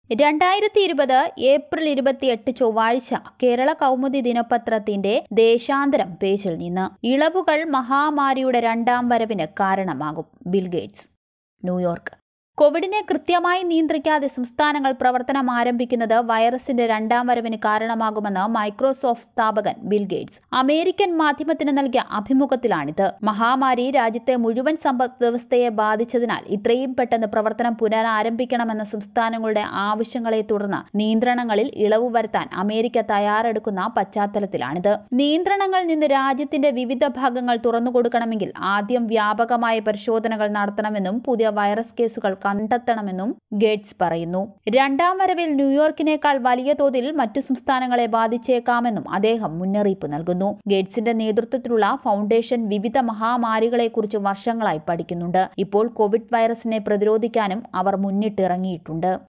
രണ്ടായിരത്തി ഇരുപത് ഏപ്രിൽ ഇരുപത്തിയെട്ട് ചൊവ്വാഴ്ച കേരള കൗമുദി ദിനപത്രത്തിന്റെ ദേശാന്തരം പേജിൽ നിന്ന് ഇളവുകൾ മഹാമാരിയുടെ രണ്ടാം വരവിന് കാരണമാകും ബിൽഗേറ്റ്സ് ന്യൂയോർക്ക് കോവിഡിനെ കൃത്യമായി നിയന്ത്രിക്കാതെ സംസ്ഥാനങ്ങൾ പ്രവർത്തനം ആരംഭിക്കുന്നത് വൈറസിന്റെ രണ്ടാം വരവിന് കാരണമാകുമെന്ന് മൈക്രോസോഫ്റ്റ് സ്ഥാപകൻ ബിൽ ഗേറ്റ്സ് അമേരിക്കൻ മാധ്യമത്തിന് നൽകിയ അഭിമുഖത്തിലാണിത് മഹാമാരി രാജ്യത്തെ മുഴുവൻ സമ്പദ് വ്യവസ്ഥയെ ബാധിച്ചതിനാൽ ഇത്രയും പെട്ടെന്ന് പ്രവർത്തനം പുനരാരംഭിക്കണമെന്ന സംസ്ഥാനങ്ങളുടെ ആവശ്യങ്ങളെ തുടർന്ന് നിയന്ത്രണങ്ങളിൽ ഇളവ് വരുത്താൻ അമേരിക്ക തയ്യാറെടുക്കുന്ന പശ്ചാത്തലത്തിലാണിത് നിയന്ത്രണങ്ങളിൽ നിന്ന് രാജ്യത്തിന്റെ വിവിധ ഭാഗങ്ങൾ തുറന്നുകൊടുക്കണമെങ്കിൽ ആദ്യം വ്യാപകമായ പരിശോധനകൾ നടത്തണമെന്നും പുതിയ വൈറസ് കേസുകൾ കണ്ടെത്തണമെന്നും ഗേറ്റ്സ് പറയുന്നു രണ്ടാം വരവിൽ ന്യൂയോർക്കിനേക്കാൾ വലിയ തോതിൽ മറ്റു സംസ്ഥാനങ്ങളെ ബാധിച്ചേക്കാമെന്നും അദ്ദേഹം മുന്നറിയിപ്പ് നൽകുന്നു ഗേറ്റ്സിന്റെ നേതൃത്വത്തിലുള്ള ഫൗണ്ടേഷൻ വിവിധ മഹാമാരികളെക്കുറിച്ച് വർഷങ്ങളായി പഠിക്കുന്നുണ്ട് ഇപ്പോൾ കോവിഡ് വൈറസിനെ പ്രതിരോധിക്കാനും അവർ മുന്നിട്ടിറങ്ങിയിട്ടുണ്ട്